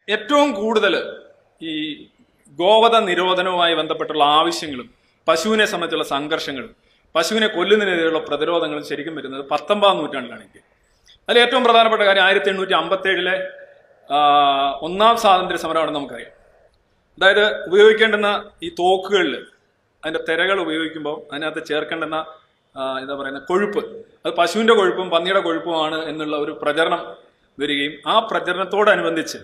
ഏറ്റവും കൂടുതൽ ഈ ഗോവധ നിരോധനവുമായി ബന്ധപ്പെട്ടുള്ള ആവശ്യങ്ങളും പശുവിനെ സംബന്ധിച്ചുള്ള സംഘർഷങ്ങളും പശുവിനെ കൊല്ലുന്നതിനെതിരെയുള്ള പ്രതിരോധങ്ങളും ശരിക്കും വരുന്നത് പത്തൊമ്പതാം നൂറ്റാണ്ടിലാണ് ഇന്ത്യ അതിൽ ഏറ്റവും പ്രധാനപ്പെട്ട കാര്യം ആയിരത്തി എണ്ണൂറ്റി അമ്പത്തി ഏഴിലെ ഒന്നാം സ്വാതന്ത്ര്യ സമരമാണെന്ന് നമുക്കറിയാം അതായത് ഉപയോഗിക്കേണ്ടുന്ന ഈ തോക്കുകളിൽ അതിന്റെ തിരകൾ ഉപയോഗിക്കുമ്പോൾ അതിനകത്ത് ചേർക്കേണ്ടുന്ന ആ, എന്താ പറയുന്ന കൊഴുപ്പ് അത് പശുവിന്റെ കൊഴുപ്പും പന്നിയുടെ കൊഴുപ്പുമാണ് എന്നുള്ള ഒരു പ്രചരണം വരികയും ആ പ്രചരണത്തോടനുബന്ധിച്ച്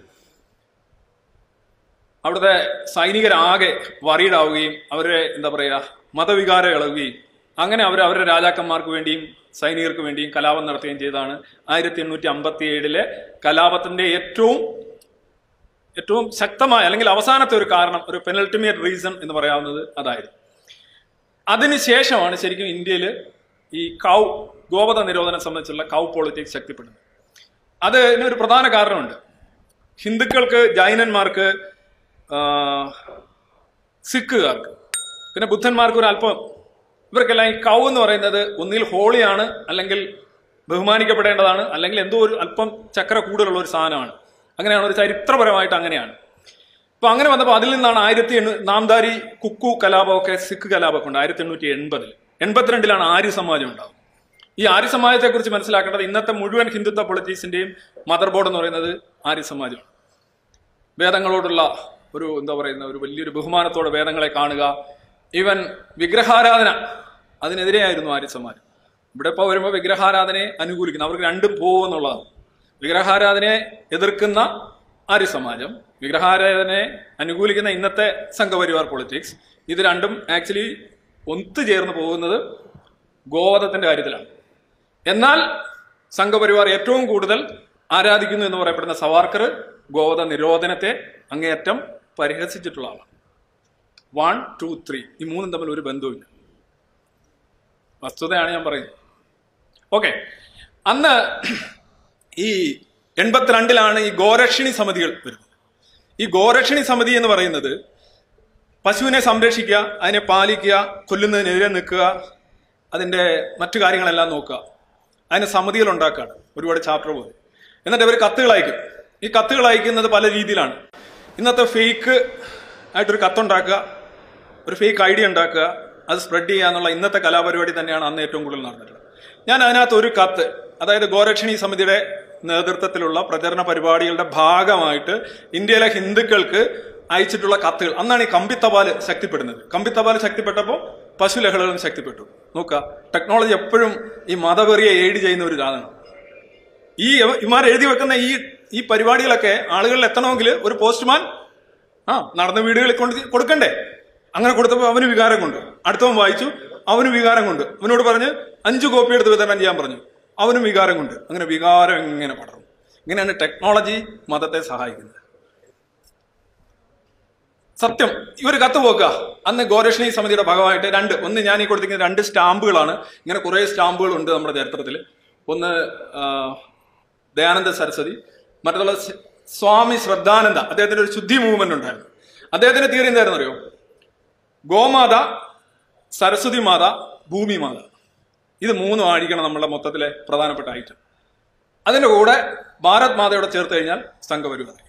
അവിടുത്തെ സൈനികരാകെ വറീഡാവുകയും അവരെ എന്താ പറയുക മതവികാരം ഇളകുകയും അങ്ങനെ അവർ അവരുടെ രാജാക്കന്മാർക്ക് വേണ്ടിയും സൈനികർക്ക് വേണ്ടിയും കലാപം നടത്തുകയും ചെയ്തതാണ് ആയിരത്തി എണ്ണൂറ്റി അമ്പത്തി ഏഴിലെ കലാപത്തിന്റെ ഏറ്റവും ഏറ്റവും ശക്തമായ അല്ലെങ്കിൽ അവസാനത്തെ ഒരു കാരണം ഒരു പെനൽട്ടിമേറ്റ് റീസൺ എന്ന് പറയാവുന്നത് അതായിരുന്നു അതിനുശേഷമാണ് ശരിക്കും ഇന്ത്യയിൽ ഈ കൗ ഗോവധ നിരോധനം സംബന്ധിച്ചുള്ള കൗ പൊളിറ്റിക്സ് ശക്തിപ്പെടുന്നത് അതിനൊരു പ്രധാന കാരണമുണ്ട് ഹിന്ദുക്കൾക്ക് ജൈനന്മാർക്ക് ആ, സിഖുകാർക്ക് പിന്നെ ബുദ്ധന്മാർക്ക് ഒരു അല്പം ഇവർക്കെല്ലാം ഈ കൗ എന്ന് പറയുന്നത് ഒന്നിൽ ഹോളിയാണ് അല്ലെങ്കിൽ ബഹുമാനിക്കപ്പെടേണ്ടതാണ് അല്ലെങ്കിൽ എന്തോ ഒരു അല്പം ചക്ര കൂടുതലുള്ള ഒരു സാധനമാണ് അങ്ങനെയാണ് ഒരു ചരിത്രപരമായിട്ട് അങ്ങനെയാണ് അപ്പൊ അങ്ങനെ വന്നപ്പോൾ അതിൽ നിന്നാണ് ആയിരത്തി എണ്ണൂ നാംദാരി കുക്കു കലാപമൊക്കെ സിഖ് കലാപമൊക്കെ ഉണ്ട് ആയിരത്തി എണ്ണൂറ്റി എൺപതിൽ എൺപത്തിരണ്ടിലാണ് ആര്യ സമാജം ഉണ്ടാകുന്നത് ഈ ആര്യ സമാജത്തെക്കുറിച്ച് മനസ്സിലാക്കേണ്ടത് ഇന്നത്തെ മുഴുവൻ ഹിന്ദുത്വ പൊളിറ്റീക്സിന്റെയും മദർ ബോർഡ് എന്ന് പറയുന്നത് ആര്യ സമാജമാണ് വേദങ്ങളോടുള്ള ഒരു എന്താ പറയുന്ന ഒരു വലിയൊരു ബഹുമാനത്തോടെ വേദങ്ങളെ കാണുക ഈവൻ വിഗ്രഹാരാധന അതിനെതിരെയായിരുന്നു ആര്യ സമാജം ഇവിടെ ഇപ്പോൾ വരുമ്പോൾ വിഗ്രഹാരാധനയെ അനുകൂലിക്കുന്നു അവർക്ക് രണ്ടും പോകുമെന്നുള്ളതാണ് വിഗ്രഹാരാധനയെ എതിർക്കുന്ന ആര്യ സമാജം വിഗ്രഹാരാധനയെ അനുകൂലിക്കുന്ന ഇന്നത്തെ സംഘപരിവാർ പൊളിറ്റിക്സ് ഇത് രണ്ടും ആക്ച്വലി ഒത്തുചേർന്ന് പോകുന്നത് ഗോവധത്തിന്റെ കാര്യത്തിലാണ് എന്നാൽ സംഘപരിവാർ ഏറ്റവും കൂടുതൽ ആരാധിക്കുന്നു എന്ന് പറയപ്പെടുന്ന സവാർക്കർ ഗോവധ നിരോധനത്തെ അങ്ങേയറ്റം പരിഹസിച്ചിട്ടുള്ള ആളാണ് വൺ ടു ത്രീ ഈ മൂന്നും തമ്മിൽ ഒരു ബന്ധവുമില്ല വസ്തുതയാണ് ഞാൻ പറയുന്നത് ഓക്കെ അന്ന് ഈ എൺപത്തിരണ്ടിലാണ് ഈ ഗോരക്ഷിണി സമിതികൾ വരുന്നത് ഈ ഗോരക്ഷിണി സമിതി എന്ന് പറയുന്നത് പശുവിനെ സംരക്ഷിക്കുക അതിനെ പാലിക്കുക കൊല്ലുന്നതിനെതിരെ നിൽക്കുക അതിന്റെ മറ്റു കാര്യങ്ങളെല്ലാം നോക്കുക അതിന് സമിതികൾ ഉണ്ടാക്കുകയാണ് ഒരുപാട് ചാപ്റ്റർ പോലെ എന്നിട്ട് ഇവർ കത്തുകൾ അയക്കും ഈ കത്തുകൾ അയക്കുന്നത് പല രീതിയിലാണ് ഇന്നത്തെ ഫേക്ക് ആയിട്ടൊരു കത്തുണ്ടാക്കുക ഒരു ഫേക്ക് ഐഡിയ ഉണ്ടാക്കുക അത് സ്പ്രെഡ് ചെയ്യുക എന്നുള്ള ഇന്നത്തെ കലാപരിപാടി തന്നെയാണ് അന്ന് ഏറ്റവും കൂടുതൽ നടന്നിട്ടുള്ളത് ഞാൻ അതിനകത്ത് ഒരു കത്ത് അതായത് ഗോരക്ഷിണി സമിതിയുടെ നേതൃത്വത്തിലുള്ള പ്രചരണ പരിപാടികളുടെ ഭാഗമായിട്ട് ഇന്ത്യയിലെ ഹിന്ദുക്കൾക്ക് അയച്ചിട്ടുള്ള കത്തുകൾ അന്നാണ് ഈ കമ്പിത്തപാല് ശക്തിപ്പെടുന്നത് കമ്പിത്തപാല് ശക്തിപ്പെട്ടപ്പോൾ പശുലഹളകളും ശക്തിപ്പെട്ടു നോക്കുക ടെക്നോളജി എപ്പോഴും ഈ മതവെറിയെ എയ്ഡ് ചെയ്യുന്ന ഒരു സാധനം ഈ ഇമാർ എഴുതി വെക്കുന്ന ഈ ഈ പരിപാടികളൊക്കെ ആളുകളിൽ എത്തണമെങ്കിൽ ഒരു പോസ്റ്റ്മാൻ ആ നടന്ന വീടുകളിൽ കൊണ്ട് കൊടുക്കണ്ടേ അങ്ങനെ കൊടുത്തപ്പോൾ അവന് വികാരം കൊണ്ട് അടുത്തവൻ വായിച്ചു അവന് വികാരം കൊണ്ട് അവനോട് പറഞ്ഞ് അഞ്ച് കോപ്പി എടുത്ത് വിതരണം ചെയ്യാൻ പറഞ്ഞു അവനും വികാരം കൊണ്ട് അങ്ങനെ വികാരം എങ്ങനെ പടർന്നു ഇങ്ങനെയാണ് ടെക്നോളജി മതത്തെ സഹായിക്കുന്നത് സത്യം ഈ ഒരു കത്ത് പോക്കുക അന്ന് ഗോരക്ഷണി സമിതിയുടെ ഭാഗമായിട്ട് രണ്ട് ഒന്ന് ഞാൻ ഈ കൊടുത്തിരിക്കുന്ന രണ്ട് സ്റ്റാമ്പുകളാണ് ഇങ്ങനെ കുറേ സ്റ്റാമ്പുകൾ ഉണ്ട് നമ്മുടെ ചരിത്രത്തിൽ ഒന്ന് ആ, ദയാനന്ദ സരസ്വതി മറ്റുള്ള സ് സ്വാമി ശ്രദ്ധാനന്ദ അദ്ദേഹത്തിന്റെ ഒരു ശുദ്ധി മൂവ്മെന്റ് ഉണ്ടായിരുന്നു അദ്ദേഹത്തിന്റെ തിയറി എന്തായിരുന്നു അറിയോ ഗോമാത സരസ്വതി മാത ഭൂമി മാത ഇത് മൂന്നും ആയിരിക്കണം നമ്മളുടെ മൊത്തത്തിലെ പ്രധാനപ്പെട്ട ഐറ്റം അതിന്റെ കൂടെ ഭാരത് മാതയോടെ ചേർത്ത് കഴിഞ്ഞാൽ സംഘപരിവാരം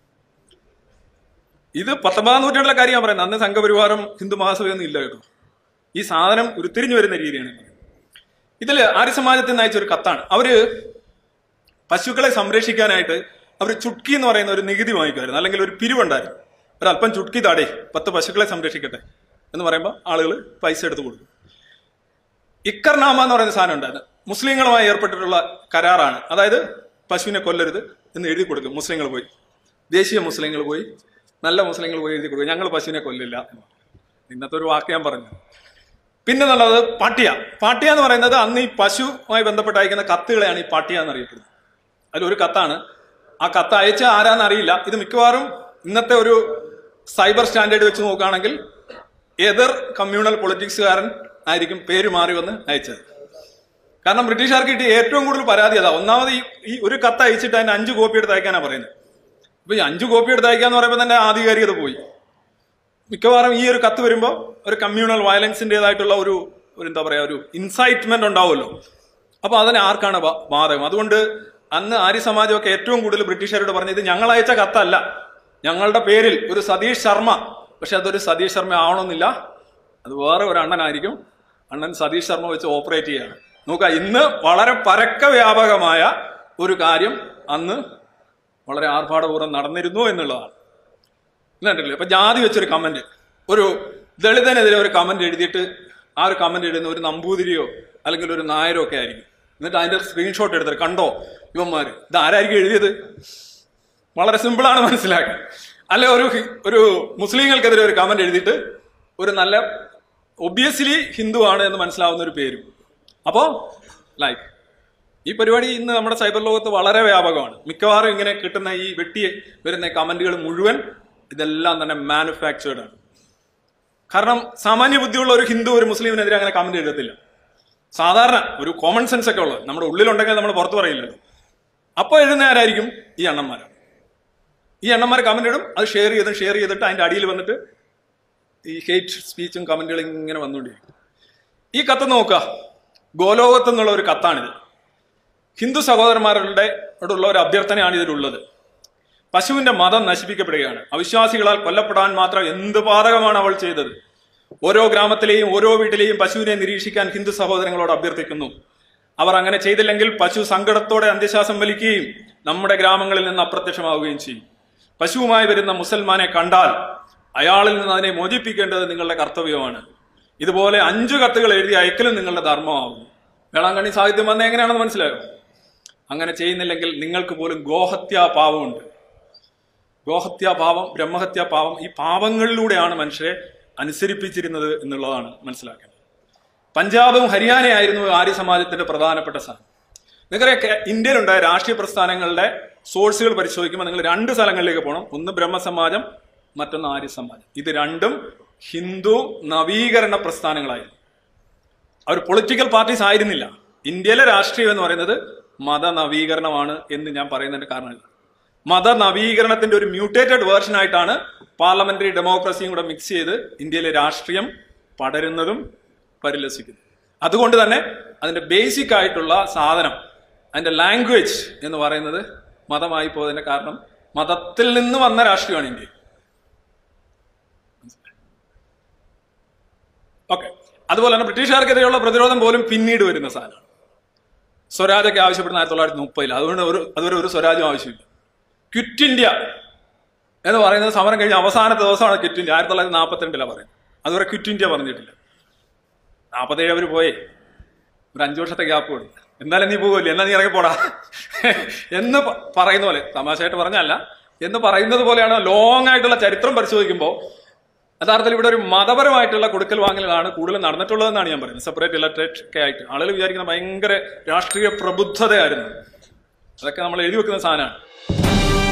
ഇത് പത്തൊമ്പതാം നൂറ്റാണ്ടിലെ കാര്യം ഞാൻ പറയുന്നത് അന്ന് സംഘപരിവാരം ഹിന്ദു മഹാസഭയൊന്നും ഇല്ല കേട്ടോ ഈ സാധനം ഉരുത്തിരിഞ്ഞു വരുന്ന രീതിയാണ് ഈ പറയുന്നത്. ഇതില് ആര്യ സമാജത്തിൽ നിന്ന് അയച്ച ഒരു കത്താണ് അവര് പശുക്കളെ സംരക്ഷിക്കാനായിട്ട് അവർ ചുട്കി എന്ന് പറയുന്ന ഒരു നികുതി വാങ്ങിക്കുമായിരുന്നു അല്ലെങ്കിൽ ഒരു പിരിവുണ്ടായിരുന്നു ഒരല്പം ചുട്കി താടേ പത്ത് പശുക്കളെ സംരക്ഷിക്കട്ടെ എന്ന് പറയുമ്പോൾ ആളുകൾ പൈസ എടുത്ത് കൊടുക്കും ഇക്കർനാമ എന്ന് പറയുന്ന സാധനം ഉണ്ടായിരുന്നു മുസ്ലിങ്ങളുമായി ഏർപ്പെട്ടിട്ടുള്ള കരാറാണ് അതായത് പശുവിനെ കൊല്ലരുത് എന്ന് എഴുതി കൊടുക്കും മുസ്ലിങ്ങൾ പോയി ദേശീയ മുസ്ലിങ്ങൾ പോയി നല്ല മുസ്ലിങ്ങൾ പോയി എഴുതി കൊടുക്കും ഞങ്ങൾ പശുവിനെ കൊല്ലില്ല എന്ന് ഇന്നത്തെ ഒരു വാക്ക് ഞാൻ പറഞ്ഞു പിന്നെ എന്നുള്ളത് പാട്ടിയ പാട്ടിയ എന്ന് പറയുന്നത് അന്ന് ഈ പശുവുമായി ബന്ധപ്പെട്ട് അയക്കുന്ന കത്തുകളെയാണ് ഈ പാട്ടിയ എന്നറിയപ്പെടുന്നത് അതിലൊരു കത്താണ് ആ കത്ത് അയച്ച ആരാന്ന് അറിയില്ല ഇത് മിക്കവാറും ഇന്നത്തെ ഒരു സൈബർ സ്റ്റാൻഡേർഡ് വെച്ച് നോക്കുകയാണെങ്കിൽ എതിർ കമ്മ്യൂണൽ പൊളിറ്റിക്സുകാരൻ ആയിരിക്കും പേര് മാറി വന്ന് അയച്ചത് കാരണം ബ്രിട്ടീഷുകാർക്ക് കിട്ടിയ ഏറ്റവും കൂടുതൽ പരാതി അതാ ഒന്നാമത് ഈ ഈ ഒരു കത്ത് അയച്ചിട്ട് അതിന് അഞ്ച് കോപ്പി എടുത്ത് അയക്കാനാ പറയുന്നത് അപ്പൊ ഈ അഞ്ച് കോപ്പി എടുത്ത് അയക്കാന്ന് പറയുമ്പോൾ തന്നെ ആധികാരികത പോയി മിക്കവാറും ഈ ഒരു കത്ത് വരുമ്പോൾ ഒരു കമ്മ്യൂണൽ വയലൻസിൻ്റെതായിട്ടുള്ള ഒരു ഒരു എന്താ പറയാ ഒരു ഇൻസൈറ്റ്മെന്റ് ഉണ്ടാവുമല്ലോ അപ്പൊ അതിന് ആർക്കാണ് ബാ- ബാധകം അതുകൊണ്ട് അന്ന് ആര്യ സമാജമൊക്കെ ഏറ്റവും കൂടുതൽ ബ്രിട്ടീഷുകാരോട് പറഞ്ഞത് ഇത് ഞങ്ങൾ അയച്ച കത്തല്ല ഞങ്ങളുടെ പേരിൽ ഒരു സതീഷ് ശർമ്മ പക്ഷെ അതൊരു സതീഷ് ശർമ്മ ആവണമെന്നില്ല അത് വേറെ ഒരു അണ്ണനായിരിക്കും അണ്ണൻ സതീഷ് ശർമ്മ വെച്ച് ഓപ്പറേറ്റ് ചെയ്യാണ് നോക്കുക ഇന്ന് വളരെ പരക്ക വ്യാപകമായ ഒരു കാര്യം അന്ന് വളരെ ആർഭാടപൂർവ്വം നടന്നിരുന്നു എന്നുള്ളതാണ് എന്നിട്ടില്ലേ ഇപ്പൊ ജാതി വെച്ചൊരു കമന്റ് ഒരു ദളിതനെതിരെ ഒരു കമന്റ് എഴുതിയിട്ട് ആ ഒരു കമന്റ് എഴുതുന്ന ഒരു നമ്പൂതിരിയോ അല്ലെങ്കിൽ ഒരു നായരോ ഒക്കെ ആയിരിക്കും എന്നിട്ട് അതിന്റെ സ്ക്രീൻഷോട്ട് എടുത്തിട്ട് കണ്ടോ ഇവന്മാര് ഇത് ആരായിരിക്കും എഴുതിയത് വളരെ സിമ്പിളാണ് മനസ്സിലാക്കാൻ അല്ലെ ഒരു ഹി- ഒരു മുസ്ലിങ്ങൾക്കെതിരെ ഒരു കമന്റ് എഴുതിയിട്ട് ഒരു നല്ല ഒബിയസ്ലി ഹിന്ദു ആണ് എന്ന് മനസ്സിലാവുന്ന ഒരു പേരും അപ്പോ ലൈക്ക് ഈ പരിപാടി ഇന്ന് നമ്മുടെ സൈബർ ലോകത്ത് വളരെ വ്യാപകമാണ് മിക്കവാറും ഇങ്ങനെ കിട്ടുന്ന ഈ വെട്ടി വരുന്ന കമന്റുകൾ മുഴുവൻ ഇതെല്ലാം തന്നെ മാനുഫാക്ചേർഡ് ആണ് കാരണം സാമാന്യ ബുദ്ധിയുള്ള ഒരു ഹിന്ദു ഒരു മുസ്ലിമിനെതിരെ അങ്ങനെ കമന്റ് എഴുതത്തില്ല സാധാരണ ഒരു കോമൺ സെൻസ് ഒക്കെ ഉള്ളത് നമ്മുടെ ഉള്ളിലുണ്ടെങ്കിൽ നമ്മൾ പുറത്തു പറയില്ലല്ലോ അപ്പോൾ എഴുതുന്ന ആരായിരിക്കും ഈ അണ്ണന്മാരാണ് ഈ അണ്ണന്മാർ കമന്റ് ഇടും അത് ഷെയർ ചെയ്ത് ഷെയർ ചെയ്തിട്ട് അതിന്റെ അടിയിൽ വന്നിട്ട് ഈ ഹേറ്റ് സ്പീച്ചും കമന്റുകളും ഇങ്ങനെ വന്നുകൊണ്ടിരിക്കും ഈ കത്ത് നോക്കുക ഗോലോകത്ത് നിന്നുള്ള ഒരു കത്താണിത് ഹിന്ദു സഹോദരന്മാരുടെ ഉള്ള ഒരു അഭ്യർത്ഥനയാണ് ഇതിലുള്ളത് പശുവിന്റെ മതം നശിപ്പിക്കപ്പെടുകയാണ് അവിശ്വാസികളാൽ കൊല്ലപ്പെടാൻ മാത്രം എന്ത് പാതകമാണ് അവൾ ചെയ്തത് ഓരോ ഗ്രാമത്തിലെയും ഓരോ വീട്ടിലെയും പശുവിനെ നിരീക്ഷിക്കാൻ ഹിന്ദു സഹോദരങ്ങളോട് അഭ്യർത്ഥിക്കുന്നു അവർ അങ്ങനെ ചെയ്തില്ലെങ്കിൽ പശു സങ്കടത്തോടെ അന്ത്യശ്വാസം വലിക്കുകയും നമ്മുടെ ഗ്രാമങ്ങളിൽ നിന്ന് അപ്രത്യക്ഷമാവുകയും ചെയ്യും പശുവുമായി വരുന്ന മുസൽമാനെ കണ്ടാൽ അയാളിൽ നിന്ന് അതിനെ മോചിപ്പിക്കേണ്ടത് നിങ്ങളുടെ കർത്തവ്യമാണ് ഇതുപോലെ അഞ്ചു കത്തുകൾ എഴുതി അയക്കലും നിങ്ങളുടെ ധർമ്മമാകും വേളാങ്കണ്ണി സാഹിത്യം വന്ന എങ്ങനെയാണെന്ന് മനസ്സിലായോ അങ്ങനെ ചെയ്യുന്നില്ലെങ്കിൽ നിങ്ങൾക്ക് പോലും ഗോഹത്യാ പാവമുണ്ട് ഗോഹത്യാ പാവം ബ്രഹ്മഹത്യാ പാവം ഈ പാവങ്ങളിലൂടെയാണ് മനുഷ്യരെ അനുസരിപ്പിച്ചിരുന്നത് എന്നുള്ളതാണ് മനസ്സിലാക്കേണ്ടത് പഞ്ചാബും ഹരിയാനയായിരുന്നു ആര്യ സമാജത്തിന്റെ പ്രധാനപ്പെട്ട സ്ഥാനം നിങ്ങൾക്കറിയാം ഇന്ത്യയിലുണ്ടായ രാഷ്ട്രീയ പ്രസ്ഥാനങ്ങളുടെ സോഴ്സുകൾ പരിശോധിക്കുമ്പോൾ നിങ്ങൾ രണ്ട് സ്ഥലങ്ങളിലേക്ക് പോകണം ഒന്ന് ബ്രഹ്മസമാജം മറ്റൊന്ന് ആര്യ സമാജം ഇത് രണ്ടും ഹിന്ദു നവീകരണ പ്രസ്ഥാനങ്ങളായിരുന്നു അവർ പൊളിറ്റിക്കൽ പാർട്ടീസ് ആയിരുന്നില്ല ഇന്ത്യയിലെ രാഷ്ട്രീയം എന്ന് പറയുന്നത് മതനവീകരണമാണ് എന്ന് ഞാൻ പറയുന്നതിന്റെ കാരണമില്ല മതനവീകരണത്തിന്റെ ഒരു മ്യൂട്ടേറ്റഡ് വേർഷൻ ആയിട്ടാണ് പാർലമെന്ററി ഡെമോക്രസിയും കൂടെ മിക്സ് ചെയ്ത് ഇന്ത്യയിലെ രാഷ്ട്രീയം പടരുന്നതും പരിലസിക്കുന്നത് അതുകൊണ്ട് തന്നെ അതിന്റെ ബേസിക് ആയിട്ടുള്ള സാധനം അതിന്റെ ലാംഗ്വേജ് എന്ന് പറയുന്നത് മതമായി പോയതിന്റെ കാരണം മതത്തിൽ നിന്ന് വന്ന രാഷ്ട്രീയമാണ് ഇന്ത്യ ഓക്കെ അതുപോലെ തന്നെ ബ്രിട്ടീഷുകാർക്കെതിരെയുള്ള പ്രതിരോധം പോലും പിന്നീട് വരുന്ന സാധനമാണ് സ്വരാജൊക്കെ ആവശ്യപ്പെടുന്ന ആയിരത്തി തൊള്ളായിരത്തി മുപ്പതിൽ അതുകൊണ്ട് ഒരു അതുവരെ ഒരു സ്വരാജ്യം ആവശ്യമില്ല ക്വിറ്റ് ഇന്ത്യ എന്ന് പറയുന്നത് സമരം കഴിഞ്ഞ അവസാനത്തെ ദിവസമാണ് ക്വിറ്റ് ഇന്ത്യ ആയിരത്തി തൊള്ളായിരത്തി നാൽപ്പത്തിരണ്ടിലാണ് പറയുന്നത് അതുവരെ ക്വിറ്റ് ഇന്ത്യ പറഞ്ഞിട്ടില്ല നാൽപ്പത്തേഴ് അവർ പോയേ ഒരു അഞ്ചു വർഷത്തെ ഗ്യാപ്പ് കൊടുത്തു എന്നാലും നീ പോകുമല്ലേ എന്നാ നീ ഇറങ്ങി പോടാ എന്ന് പ- പറയുന്ന പോലെ തമാശയായിട്ട് പറഞ്ഞല്ല എന്ന് പറയുന്നത് പോലെയാണ് ലോങ് ആയിട്ടുള്ള ചരിത്രം പരിശോധിക്കുമ്പോൾ യഥാർത്ഥത്തിൽ ഇവിടെ ഒരു മതപരമായിട്ടുള്ള കൊടുക്കൽ വാങ്ങലാണ് കൂടുതൽ നടന്നിട്ടുള്ളതെന്നാണ് ഞാൻ പറയുന്നത് സെപ്പറേറ്റ് ഇലക്ട്രേറ്റ് ഒക്കെ ആയിട്ട് ആളുകൾ വിചാരിക്കുന്ന ഭയങ്കര രാഷ്ട്രീയ പ്രബുദ്ധതയായിരുന്നു അതൊക്കെ നമ്മൾ എഴുതി വെക്കുന്ന സാധനമാണ്